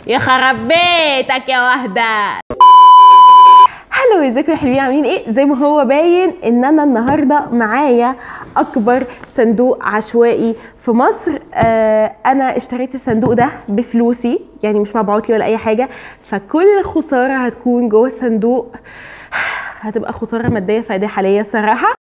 يخرب بيتك يا وحده هلو ازيكم يا حلوين عاملين ايه زي ما هو باين ان انا النهارده معايا اكبر صندوق عشوائي في مصر آه انا اشتريت الصندوق ده بفلوسي يعني مش مبعوت لي ولا اي حاجه فكل خساره هتكون جوه الصندوق هتبقى خساره ماديه فادحه ليا الصراحه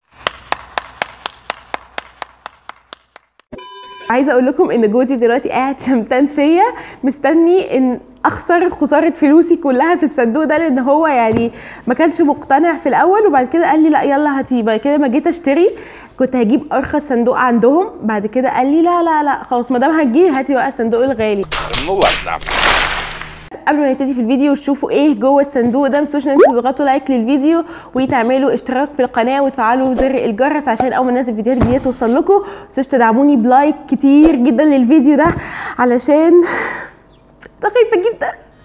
عايزه اقول لكم ان جوزي دلوقتي قاعد شمتان فيا مستني ان اخسر خساره فلوسي كلها في الصندوق ده لان هو يعني ما كانش مقتنع في الاول وبعد كده قال لي لا يلا هاتيه بعد كده ما جيت اشتري كنت هجيب ارخص صندوق عندهم بعد كده قال لي لا لا لا خلاص ما دام هتجيبي هاتي بقى الصندوق الغالي Ну ладно. قبل ما نبتدي في الفيديو وتشوفوا ايه جوه الصندوق ده ما تنسوش ان انتوا تضغطوا لايك للفيديو وتعملوا اشتراك في القناه وتفعلوا زر الجرس عشان اول ما ننزل فيديوهات جديده توصل لكم ما تنسوش تدعموني بلايك كتير جدا للفيديو ده علشان انا خايفه جدا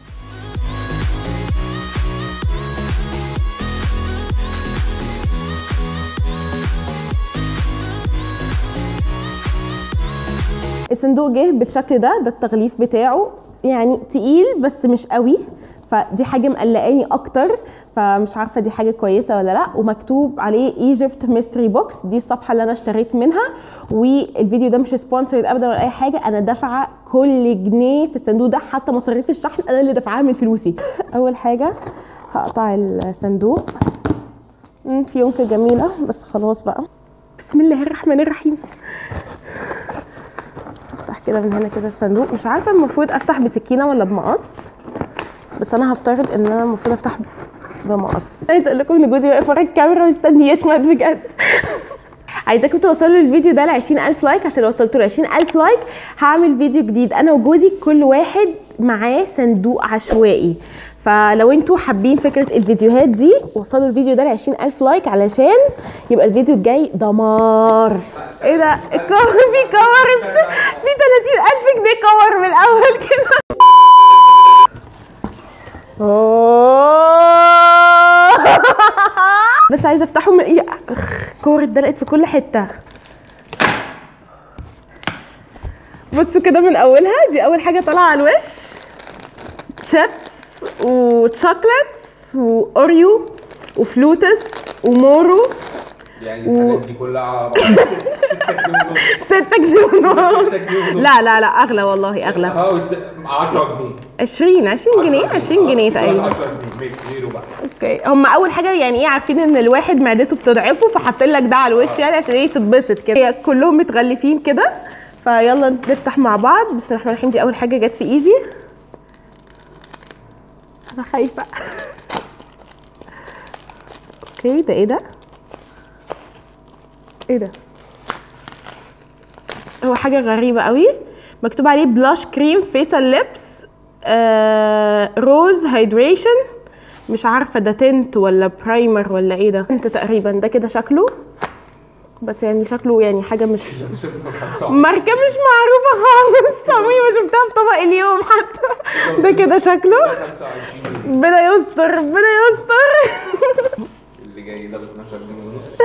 الصندوق جه بالشكل ده ده التغليف بتاعه يعني تقيل بس مش قوي فدي حاجه مقلقاني اكتر فمش عارفه دي حاجه كويسه ولا لا ومكتوب عليه ايجيبت ميستري بوكس دي الصفحه اللي انا اشتريت منها والفيديو ده مش سبونسرد ابدا ولا اي حاجه انا دافعه كل جنيه في الصندوق ده حتى مصاريف الشحن انا اللي دافعاها من فلوسي اول حاجه هقطع الصندوق مم، فيونكه جميله بس خلاص بقى بسم الله الرحمن الرحيم افتح كده من هنا كده الصندوق مش عارفه المفروض افتح بسكينه ولا بمقص بس انا هفترض ان انا المفروض افتح بمقص عايزه اقول لكم ان جوزي واقف ورا الكاميرا مستني يشمت بجد عايزاكم توصلوا الفيديو ده ل 20000 لايك عشان لو وصلتوا ل 20000 لايك هعمل فيديو جديد انا وجوزي كل واحد معاه صندوق عشوائي فلو انتوا حابين فكره الفيديوهات دي وصلوا الفيديو ده ل 20000 لايك علشان يبقى الفيديو الجاي دمار ايه ده الكور في كور في 30000 جنيه كور من الاول كده أوه. بس عايزه افتحه من ايه اخ كور اتدلقت في كل حته بصوا كده من اولها دي اول حاجه طالعه على الوش شيبس وشوكليتس واوريو وفلوتس ومورو يعني الحاجات دي كلها على بعض 6 جنيه ونص. ستة جنيه ونص. لا لا لا اغلى والله اغلى اه وتس- 10 جنيه 20 20 جنيه 20 جنيه تقريبا 10 جنيه ماشي زيرو بقى اوكي هم اول حاجه يعني ايه عارفين ان الواحد معدته بتضعفه فحاطين لك ده على الوش يعني عشان ايه تتبسط كده هي كلهم متغلفين كده فيلا نفتح مع بعض بسم الله الرحمن الرحيم دي اول حاجه جت في ايدي انا خايفه اوكي ده ايه ده ايه ده هو حاجه غريبه قوي مكتوب عليه بلاش كريم فيسال ليبس روز هيدريشن مش عارفه ده تنت ولا برايمر ولا ايه ده انت تقريبا ده كده شكله بس يعني شكله يعني حاجه مش ماركه مش معروفه خالص عمري ما شفتها في طبق اليوم حتى ده كده شكله 25 ربنا يستر ربنا يستر اللي جاي ده ب 12 جنيه ونص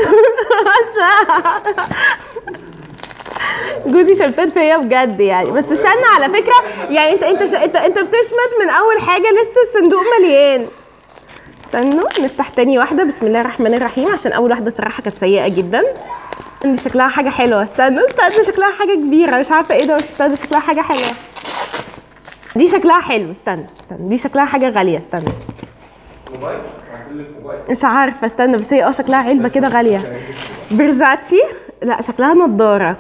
جوزي شمتان فيا بجد يعني بس استنى على فكره يعني انت انت ش... انت انت بتشمت من اول حاجه لسه الصندوق مليان استنوا نفتح تاني واحده بسم الله الرحمن الرحيم عشان اول واحده صراحه كانت سيئه جدا اللي شكلها حاجه حلوه استنوا استنوا شكلها حاجه كبيره مش عارفه ايه ده بس استنوا شكلها حاجه حلوه دي شكلها حلو استنى استنى دي شكلها حاجه غاليه استنى موبايل هعمل لك موبايل مش عارفه استنى بس هي اه شكلها علبه كده غاليه فيرزاتشي لا شكلها نضاره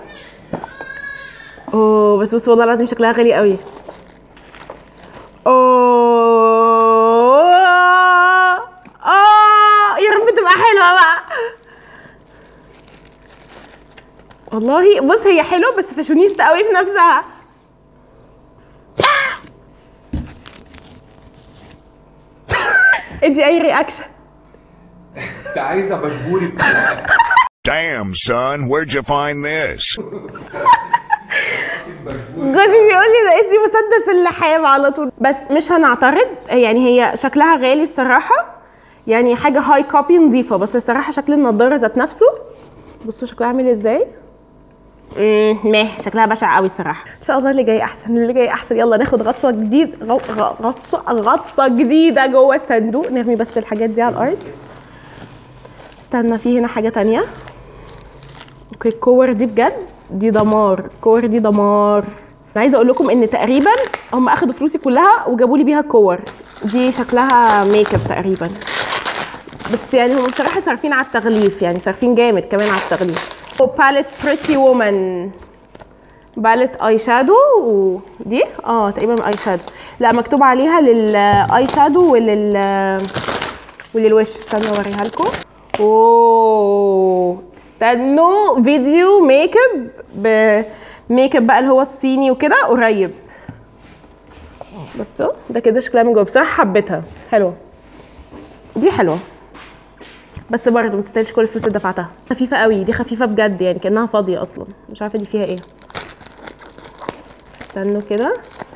اوه بس بس والله العظيم شكلها غالي قوي اوه اه يا رب تبقى حلوه بقى والله بص هي حلوه بس فاشونيستا قوي في نفسها ادي اي رياكشن انت عايزه بشبوري Damn, son, where'd you find this? جوزي بيقول لي ده اسمي مسدس اللحام على طول بس مش هنعترض يعني هي شكلها غالي الصراحه يعني حاجه هاي كوبي نظيفه بس الصراحه شكل النضاره ذات نفسه بصوا شكلها عامل ازاي مم، ماه شكلها بشع قوي الصراحه ان شاء الله اللي جاي احسن اللي جاي احسن يلا ناخد غطسه جديد غ- غ- غطسه غطسه جديده جوه الصندوق نرمي بس الحاجات دي على الارض استنى في هنا حاجه تانية اوكي الكور دي بجد دي دمار الكور دي دمار انا عايزه اقول لكم ان تقريبا هم اخدوا فلوسي كلها وجابوا لي بيها الكور دي شكلها ميك اب تقريبا بس يعني هم بصراحه صارفين على التغليف يعني صارفين جامد كمان على التغليف باليت بريتي وومن باليت اي شادو ودي اه تقريبا اي شادو لا مكتوب عليها للاي شادو ولل وللوش استنى اوريها لكم اوه استنوا فيديو ميك اب بميك اب بقى اللي هو الصيني وكده قريب بصوا ده كده شكلها من جوه بصراحه حبيتها حلوه دي حلوه بس برضه ما تستاهلش كل الفلوس اللي دفعتها خفيفه قوي دي خفيفه بجد يعني كانها فاضيه اصلا مش عارفه دي فيها ايه استنوا كده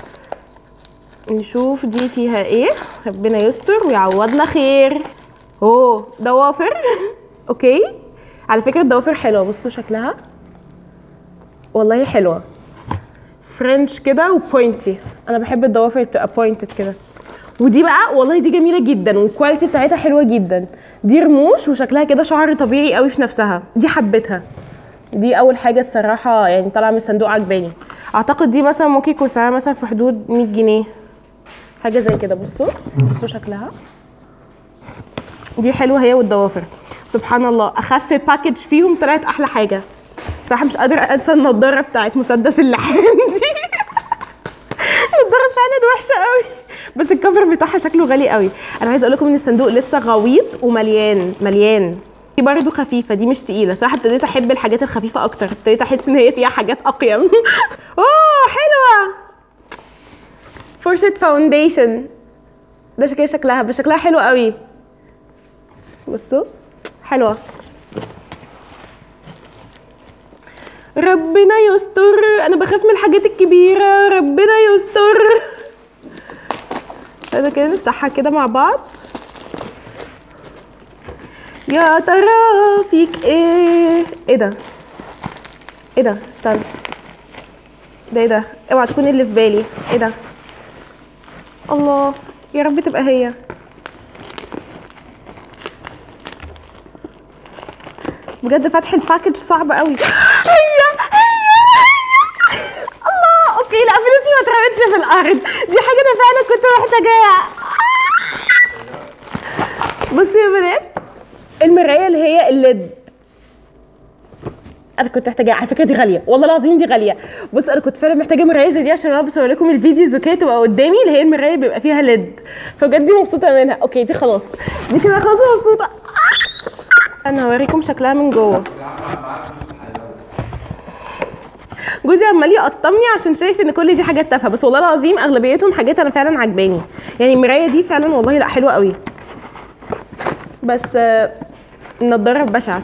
نشوف دي فيها ايه ربنا يستر ويعوضنا خير اوه ضوافر اوكي على فكره الضوافر حلوه بصوا شكلها والله حلوه فرنش كده وبوينتي انا بحب الضوافر اللي بتبقى بوينتد كده ودي بقى والله دي جميله جدا والكواليتي بتاعتها حلوه جدا دي رموش وشكلها كده شعر طبيعي قوي في نفسها دي حبيتها دي اول حاجه الصراحه يعني طالعه من الصندوق عجباني اعتقد دي مثلا ممكن يكون سعرها مثلا في حدود 100 جنيه حاجه زي كده بصوا بصوا شكلها دي حلوه هي والضوافر سبحان الله اخف باكج فيهم طلعت احلى حاجه صراحه مش قادره انسى النضاره بتاعت مسدس اللحام دي النضاره فعلا وحشه قوي بس الكفر بتاعها شكله غالي قوي انا عايزه اقول لكم ان الصندوق لسه غويط ومليان مليان دي برضه خفيفه دي مش تقيله صراحه ابتديت احب الحاجات الخفيفه اكتر ابتديت احس ان هي فيها حاجات اقيم اوه حلوه فرشة فاونديشن ده شكل شكلها بس شكلها حلو قوي بصوا حلوه ربنا يستر انا بخاف من الحاجات الكبيره ربنا يستر هذا كده نفتحها كده مع بعض يا ترى فيك ايه ايه ده ايه ده استنى ده ايه ده اوعى تكون اللي في بالي ايه ده الله يا رب تبقى هي بجد فتح الباكج صعب قوي هي هي هي الله اوكي لا فلوسي ما اترمتش في الارض دي حاجه انا فعلا كنت محتاجاها بصي يا بنات المرايه اللي هي الليد انا كنت محتاجاها على فكره دي غاليه والله العظيم دي غاليه بص انا كنت فعلا محتاجه مرايه زي دي عشان انا بصور لكم الفيديوز وكده تبقى قدامي اللي هي المرايه اللي بيبقى فيها ليد فبجد دي مبسوطه منها اوكي دي خلاص دي كده خلاص مبسوطه انا هوريكم شكلها من جوه جوزي عمال يقطمني عشان شايف ان كل دي حاجات تافهه بس والله العظيم اغلبيتهم حاجات انا فعلا عجباني يعني المرايه دي فعلا والله لا حلوه قوي بس آه، النضاره بشعه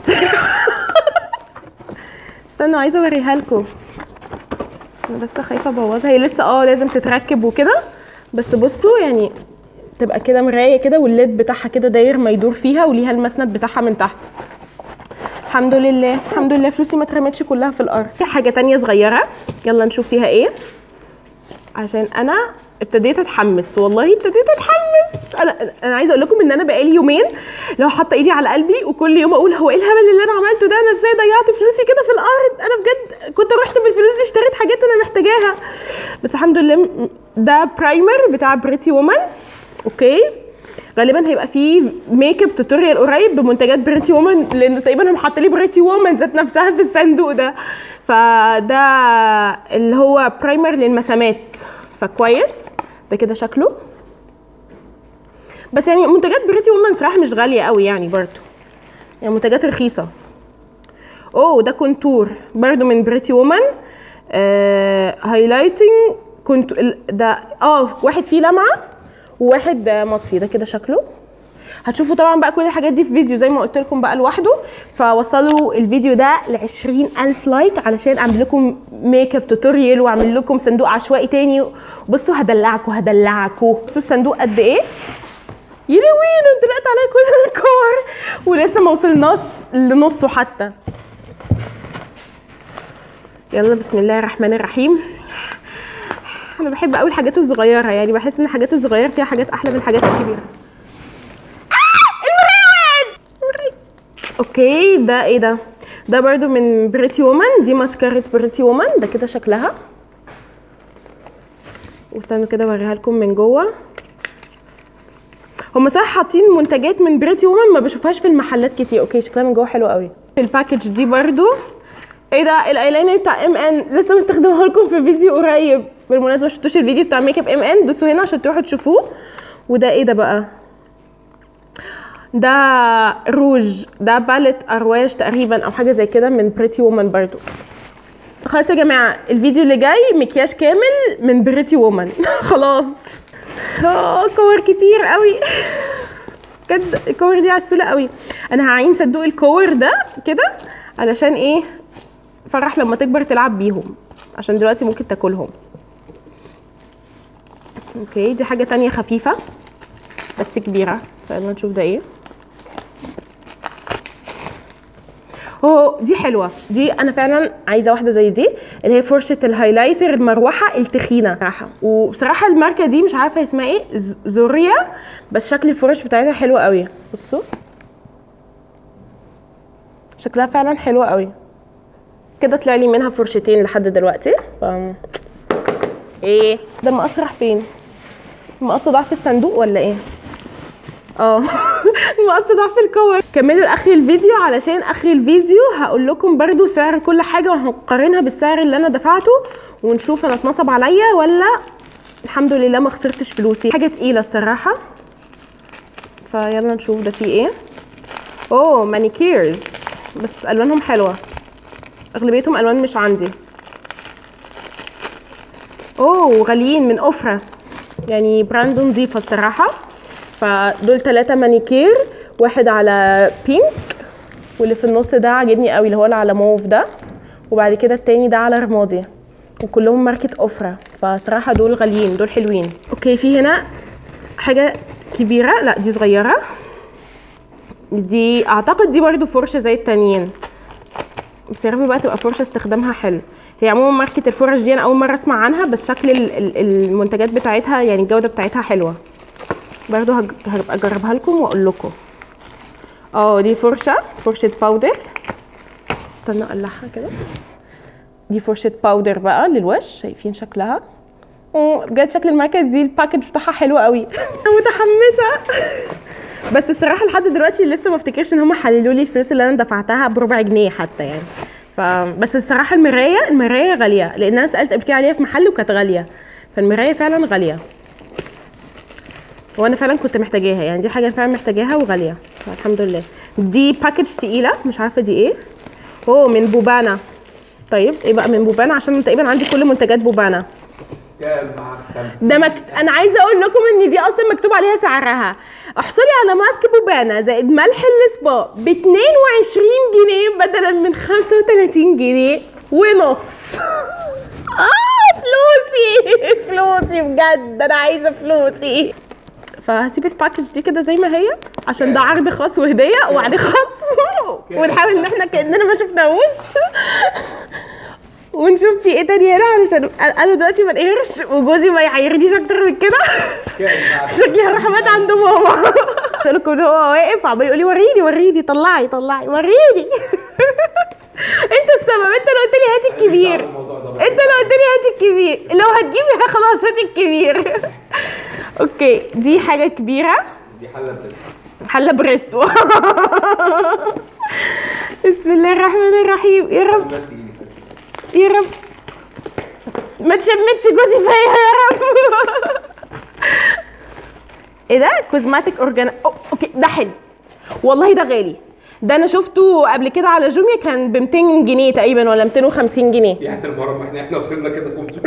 استنوا عايزه اوريها لكم انا بس خايفه ابوظها هي لسه اه لازم تتركب وكده بس بصوا يعني تبقى كده مرايه كده والليد بتاعها كده داير ما يدور فيها وليها المسند بتاعها من تحت الحمد لله الحمد لله فلوسي ما اترمتش كلها في الارض في حاجه تانية صغيره يلا نشوف فيها ايه عشان انا ابتديت اتحمس والله ابتديت اتحمس انا انا عايزه اقول لكم ان انا بقالي يومين لو حاطه ايدي على قلبي وكل يوم اقول هو ايه الهبل اللي انا عملته ده انا ازاي ضيعت فلوسي كده في الارض انا بجد كنت رحت بالفلوس دي اشتريت حاجات انا محتاجاها بس الحمد لله م- ده برايمر بتاع بريتي وومن اوكي غالبا هيبقى فيه ميك اب توتوريال قريب بمنتجات بريتي وومن لان تقريبا هم حاطين لي بريتي وومن ذات نفسها في الصندوق ده فده اللي هو برايمر للمسامات فكويس ده كده شكله بس يعني منتجات بريتي وومن صراحه مش غاليه قوي يعني برضو يعني منتجات رخيصه اوه ده كونتور برضو من بريتي وومن آه هايلايتنج كنت ال- ده اه واحد فيه لمعه وواحد آه، مطفي ده كده شكله هتشوفوا طبعا بقى كل الحاجات دي في فيديو زي ما قلت لكم بقى لوحده فوصلوا الفيديو ده ل 20000 لايك علشان اعمل لكم ميك اب توتوريال واعمل لكم صندوق عشوائي تاني بصوا هدلعكوا هدلعكوا بصوا الصندوق قد ايه يلوين انت طلعت عليا كل الكور ولسه ما وصلناش لنصه حتى يلا بسم الله الرحمن الرحيم انا بحب قوي الحاجات الصغيره يعني بحس ان الحاجات الصغيره فيها حاجات احلى من الحاجات الكبيره آه! المراية! المراية! اوكي ده ايه ده ده برضو من بريتي وومن دي ماسكارة بريتي وومن ده كده شكلها واستنوا كده اوريها لكم من جوه هم صح حاطين منتجات من بريتي وومن ما بشوفهاش في المحلات كتير اوكي شكلها من جوه حلو قوي في الباكج دي برضو ايه ده الايلاينر بتاع ام ان لسه مستخدمها لكم في فيديو قريب بالمناسبه شفتوش الفيديو بتاع ميك اب ام ان دوسوا هنا عشان تروحوا تشوفوه وده ايه ده بقى ده روج ده باليت ارواج تقريبا او حاجه زي كده من بريتي وومن برضو خلاص يا جماعه الفيديو اللي جاي مكياج كامل من بريتي وومن خلاص اه كور كتير قوي بجد الكور دي عسوله قوي انا هعين صندوق الكور ده كده علشان ايه فرح لما تكبر تلعب بيهم عشان دلوقتي ممكن تاكلهم اوكي دي حاجه تانية خفيفه بس كبيره فيلا نشوف ده ايه اوه دي حلوه دي انا فعلا عايزه واحده زي دي اللي هي فرشه الهايلايتر المروحه التخينه صراحه وبصراحه الماركه دي مش عارفه اسمها ايه ز- زوريا بس شكل الفرش بتاعتها حلو قوي بصوا شكلها فعلا حلو قوي كده طلع لي منها فرشتين لحد دلوقتي ف ايه ده المقص راح فين المقص ضاع في الصندوق ولا ايه اه المقص ضاع في الكور كملوا لاخر الفيديو علشان اخر الفيديو هقول لكم برضو سعر كل حاجه وهنقارنها بالسعر اللي انا دفعته ونشوف انا اتنصب عليا ولا الحمد لله ما خسرتش فلوسي حاجه تقيله الصراحه فيلا نشوف ده فيه ايه اوه مانيكيرز بس الوانهم حلوه اغلبيتهم الوان مش عندي اوه غاليين من اوفرا يعني براند نظيفه الصراحه فدول ثلاثة مانيكير واحد على بينك واللي في النص ده عاجبني قوي اللي هو اللي على موف ده وبعد كده التاني ده على رمادي وكلهم ماركة اوفرا فصراحة دول غاليين دول حلوين اوكي في هنا حاجة كبيرة لا دي صغيرة دي اعتقد دي برضو فرشة زي التانيين بس يا رب بقى تبقى فرشه استخدامها حلو هي عموما ماركه الفرش دي انا اول مره اسمع عنها بس شكل ال- ال- المنتجات بتاعتها يعني الجوده بتاعتها حلوه برضو هج- هبقى اجربها لكم واقول لكم اه دي فرشه فرشه باودر استنى اقلعها كده دي فرشه باودر بقى للوش شايفين شكلها أوه، بجد شكل الماركه دي الباكج بتاعها حلو قوي انا متحمسه بس الصراحه لحد دلوقتي لسه ما افتكرش ان هم حللوا لي الفلوس اللي انا دفعتها بربع جنيه حتى يعني ف بس الصراحه المرايه المرايه غاليه لان انا سالت قبل كده عليها في محل وكانت غاليه فالمرايه فعلا غاليه وانا فعلا كنت محتاجاها يعني دي حاجه فعلا محتاجاها وغاليه الحمد لله دي باكج تقيله مش عارفه دي ايه اوه من بوبانا طيب ايه بقى من بوبانا عشان تقريبا عندي كل منتجات بوبانا كام معاك خمسة ده مكت... انا عايزه اقول لكم ان دي اصلا مكتوب عليها سعرها احصلي على ماسك بوبانا زائد ملح السبا ب 22 جنيه بدلا من 35 جنيه ونص اه فلوسي فلوسي بجد انا عايزه فلوسي فهسيب الباكج دي كده زي ما هي عشان ده عرض خاص وهديه وعرض خاص ونحاول ان احنا كاننا ما شفناهوش ونشوف في ايه تاني هنا علشان انا دلوقتي ما القرش وجوزي ما يعايرنيش اكتر من كده كام معاك شكلي هروح ابات عند ماما قلت لكم ان هو واقف عمال يقول لي وريني وريني طلعي طلعي وريني انت السبب انت اللي قلت لي هاتي الكبير الموضوع ده بس. انت اللي قلت لي هاتي الكبير لو هتجيبي خلاص هاتي الكبير اوكي دي حاجه كبيره دي حلة بتبقى حله بريستو بسم الله الرحمن الرحيم يا رب بس تيجي يا رب ما تشمتش جوزي فيا يا رب ايه ده كوزماتيك اورجانا أو اوكي ده حلو والله ده غالي ده انا شفته قبل كده على جوميا كان ب 200 جنيه تقريبا ولا 250 جنيه يعني المرة ما احنا احنا وصلنا كده 500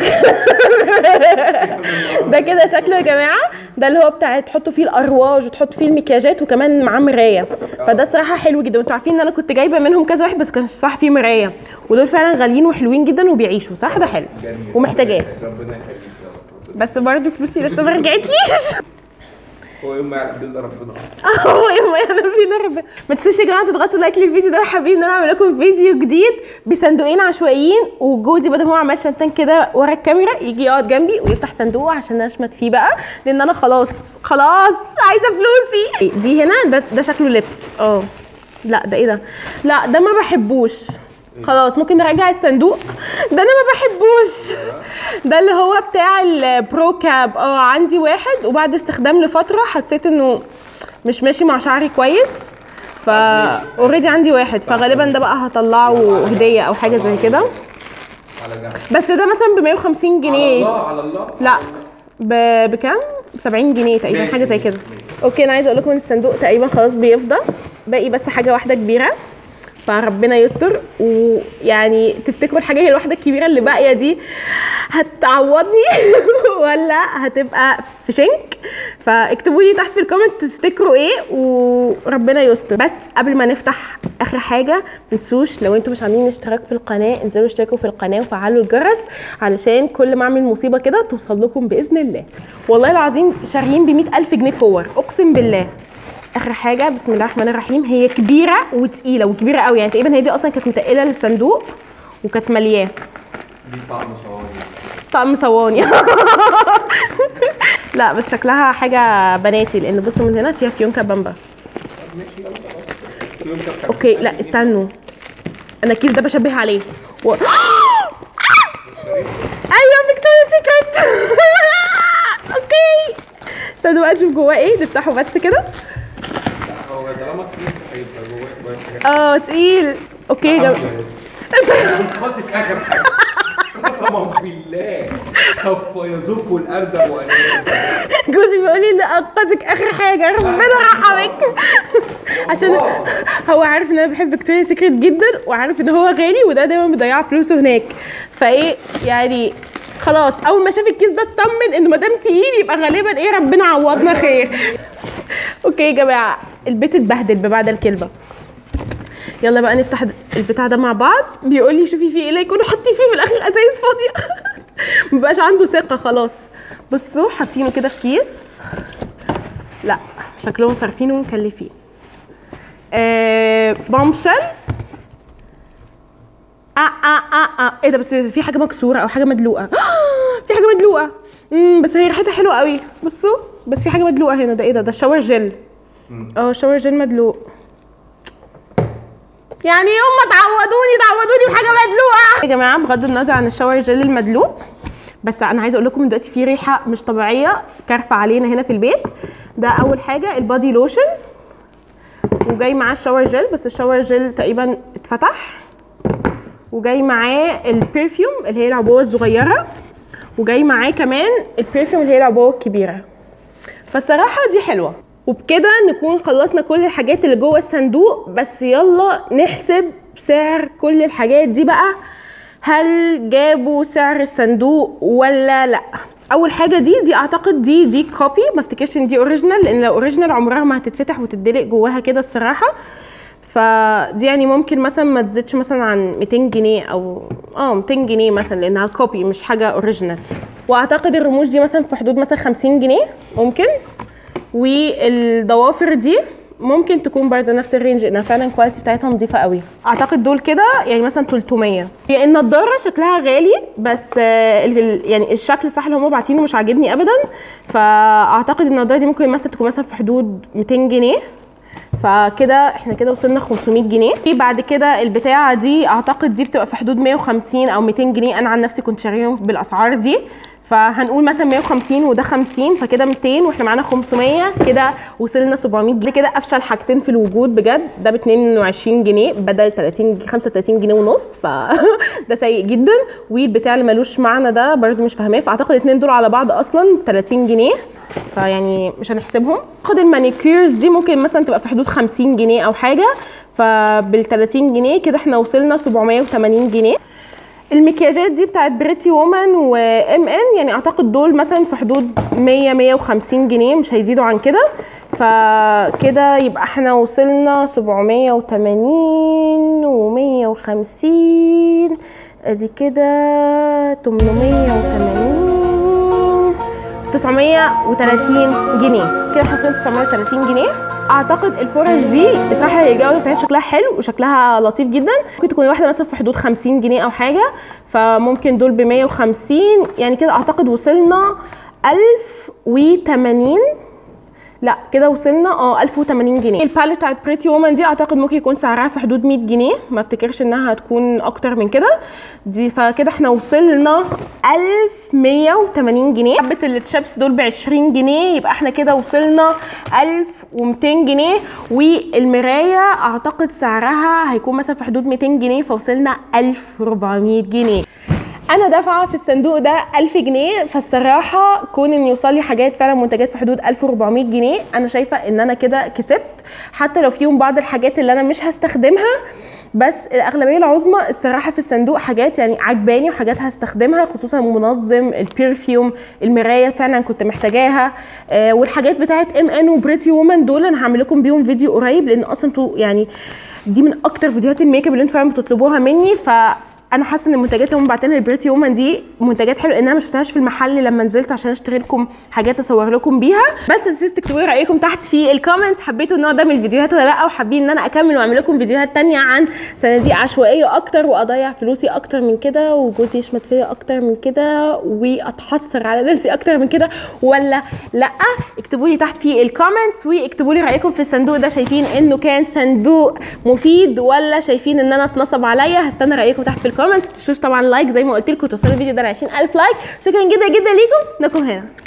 ده كده شكله يا جماعه ده اللي هو بتاع تحطوا فيه الارواج وتحطوا فيه المكياجات وكمان معاه مرايه فده الصراحه حلو جدا وانتوا عارفين ان انا كنت جايبه منهم كذا واحد بس كانش صح فيه مرايه ودول فعلا غاليين وحلوين جدا وبيعيشوا صح ده حلو جميل. ومحتاجاه ربنا يخليك يا رب بس برضه فلوسي لسه ما رجعتليش هو يوم ما يعلم بالله ربنا هو يا ما يعلم بينا ربنا ما تنسوش يا جماعه تضغطوا لايك للفيديو ده لو حابين ان انا اعمل لكم فيديو جديد بصندوقين عشوائيين وجوزي بدل ما هو عمال شمتان كده ورا الكاميرا يجي يقعد جنبي ويفتح صندوق عشان اشمت فيه بقى لان انا خلاص خلاص عايزه فلوسي دي هنا ده ده شكله لبس اه لا ده ايه ده لا ده ما بحبوش خلاص ممكن نرجع الصندوق ده انا ما بحبوش ده اللي هو بتاع البرو كاب اه عندي واحد وبعد استخدام لفتره حسيت انه مش ماشي مع شعري كويس ف اوريدي عندي واحد فغالبا ده بقى هطلعه هديه او حاجه زي كده على جنب بس ده مثلا ب 150 على جنيه الله على الله لا ب... بكام؟ ب 70 جنيه تقريبا ماشي، حاجه زي ماشي، كده اوكي انا عايزه اقول لكم ان الصندوق تقريبا خلاص بيفضى باقي بس حاجه واحده كبيره فربنا يستر ويعني تفتكروا الحاجه هي الواحده الكبيره اللي باقيه دي هتعوضني ولا هتبقى في شنك فاكتبوا لي تحت في الكومنت تفتكروا ايه وربنا يستر بس قبل ما نفتح اخر حاجه ما تنسوش لو انتوا مش عاملين اشتراك في القناه انزلوا اشتركوا في القناه وفعلوا الجرس علشان كل ما اعمل مصيبه كده توصل لكم باذن الله والله العظيم شاريين ب ألف جنيه كور اقسم بالله اخر حاجه بسم الله الرحمن الرحيم هي كبيره وتقيله وكبيره قوي يعني تقريبا هي دي اصلا كانت متقله للصندوق وكانت ملياه دي طعم صواني طقم صواني لا بس شكلها حاجه بناتي لان بصوا من هنا فيها فيونكه بامبا يوم كف اوكي لا استنوا انا الكيس ده بشبه عليه و... ايوه فيكتوريا سيكريت اوكي استنوا بقى نشوف جواه ايه نفتحه بس كده هو طالما كتير هيبقى جواه شويه حاجات اه تقيل اوكي يا جماعه قصدك اخر حاجه قسما بالله سوف يزف الارض وانا جوزي بيقول لي لا انقذك اخر حاجه ربنا رحمك عشان هو عارف ان انا بحب فيكتوريا سيكريت جدا وعارف ان هو غالي وده دايما بيضيع فلوسه هناك فايه يعني خلاص اول ما شاف الكيس ده اطمن انه ما دام تقيل يبقى غالبا ايه ربنا عوضنا خير اوكي يا جماعه البيت اتبهدل ببعد الكلمه يلا بقى نفتح البتاع ده مع بعض بيقول لي شوفي فيه ايه لا يكونوا حاطين فيه في الاخر ازايز فاضيه مبقاش عنده ثقه خلاص بصوا حاطينه كده في كيس لا شكلهم صارفين ومكلفين آه بامشل آه آه آه آه. ايه ده بس في حاجه مكسوره او حاجه مدلوقه في حاجه مدلوقه امم بس هي ريحتها حلوه قوي بصوا بس في حاجه مدلوقه هنا ده ايه ده ده شاور جل اه شاور جل مدلوق يعني يوم ما تعودوني تعودوني بحاجه مدلوقه يا جماعه بغض النظر عن الشاور جل المدلوق بس انا عايزه اقول لكم إن دلوقتي في ريحه مش طبيعيه كارفه علينا هنا في البيت ده اول حاجه البادي لوشن وجاي معاه الشاور جل بس الشاور جل تقريبا اتفتح وجاي معاه البرفيوم اللي هي العبوه الصغيره وجاي معاه كمان البرفيوم اللي هي العبوه الكبيره فالصراحه دي حلوه وبكده نكون خلصنا كل الحاجات اللي جوه الصندوق بس يلا نحسب سعر كل الحاجات دي بقى هل جابوا سعر الصندوق ولا لا اول حاجه دي دي اعتقد دي دي كوبي ما افتكرش ان دي اوريجينال لان لو اوريجينال عمرها ما هتتفتح وتدلق جواها كده الصراحه فدي يعني ممكن مثلا ما تزيدش مثلا عن 200 جنيه او اه 200 جنيه مثلا لانها كوبي مش حاجه اوريجينال واعتقد الرموش دي مثلا في حدود مثلا 50 جنيه ممكن والضوافر دي ممكن تكون برضه نفس الرينج لانها فعلا الكواليتي بتاعتها نظيفه قوي اعتقد دول كده يعني مثلا 300 هي النضاره شكلها غالي بس آه، ال- ال- يعني الشكل صح اللي هم باعتينه مش عاجبني ابدا فاعتقد النضاره دي ممكن مثلا تكون مثلا في حدود 200 جنيه فكده احنا كده وصلنا 500 جنيه في بعد كده البتاعه دي اعتقد دي بتبقى في حدود 150 او 200 جنيه انا عن نفسي كنت شاريهم بالاسعار دي فهنقول مثلا 150 وده 50 فكده 200 واحنا معانا 500 كده وصلنا 700 جنيه كده افشل حاجتين في الوجود بجد ده ب 22 جنيه بدل 30 جنيه- 35 جنيه ونص فده سيء جدا والبتاع اللي ملوش معنى ده برضو مش فاهماه فاعتقد الاثنين دول على بعض اصلا 30 جنيه فيعني مش هنحسبهم خد المانيكيرز دي ممكن مثلا تبقى في حدود 50 جنيه او حاجه فبال 30 جنيه كده احنا وصلنا 780 جنيه المكياجات دي بتاعت بريتي وومن وام ان يعني اعتقد دول مثلا في حدود 100 150 جنيه مش هيزيدوا عن كده فكده يبقى احنا وصلنا 780 و150 ادي كده 880 930 جنيه كده احنا وصلنا 930 جنيه اعتقد الفرش دي بصراحه هي الجوده بتاعتها شكلها حلو وشكلها لطيف جدا ممكن تكون واحده مثلا في حدود 50 جنيه او حاجه فممكن دول ب 150 يعني كده اعتقد وصلنا 1080 لا كده وصلنا اه 1080 جنيه الباليت بتاعت بريتي وومن دي اعتقد ممكن يكون سعرها في حدود 100 جنيه ما افتكرش انها هتكون اكتر من كده دي فكده احنا وصلنا 1180 جنيه حبه التشيبس دول ب 20 جنيه يبقى احنا كده وصلنا 1200 جنيه والمرايه اعتقد سعرها هيكون مثلا في حدود 200 جنيه فوصلنا 1400 جنيه انا دافعه في الصندوق ده 1000 جنيه فالصراحه كون ان يوصل لي حاجات فعلا منتجات في حدود 1400 جنيه انا شايفه ان انا كده كسبت حتى لو فيهم بعض الحاجات اللي انا مش هستخدمها بس الاغلبيه العظمى الصراحه في الصندوق حاجات يعني عجباني وحاجات هستخدمها خصوصا المنظم البرفيوم المرايه فعلا كنت محتاجاها آه والحاجات بتاعت ام ان وبريتي وومن دول انا هعمل لكم بيهم فيديو قريب لان اصلا انتوا يعني دي من اكتر فيديوهات الميك اب اللي انتوا فعلا بتطلبوها مني ف انا حاسه ان المنتجات اللي هم باعتينها لبريتي وومن دي منتجات حلوه لان انا ما شفتهاش في المحل لما نزلت عشان اشتري لكم حاجات اصور لكم بيها بس ما تنسوش تكتبوا لي رايكم تحت في الكومنتس حبيتوا النوع ده من الفيديوهات ولا لا وحابين ان انا اكمل واعمل لكم فيديوهات تانية عن صناديق عشوائيه اكتر واضيع فلوسي اكتر من كده وجوزي يشمت فيا اكتر من كده واتحسر على نفسي اكتر من كده ولا لا اكتبوا لي تحت في الكومنتس واكتبوا لي رايكم في الصندوق ده شايفين انه كان صندوق مفيد ولا شايفين ان انا اتنصب عليا هستنى رايكم تحت في الكومنتس تشوفوا طبعا لايك زي ما قلت لكم توصلوا الفيديو ده ل 20000 لايك شكرا جدا جدا ليكم نكون هنا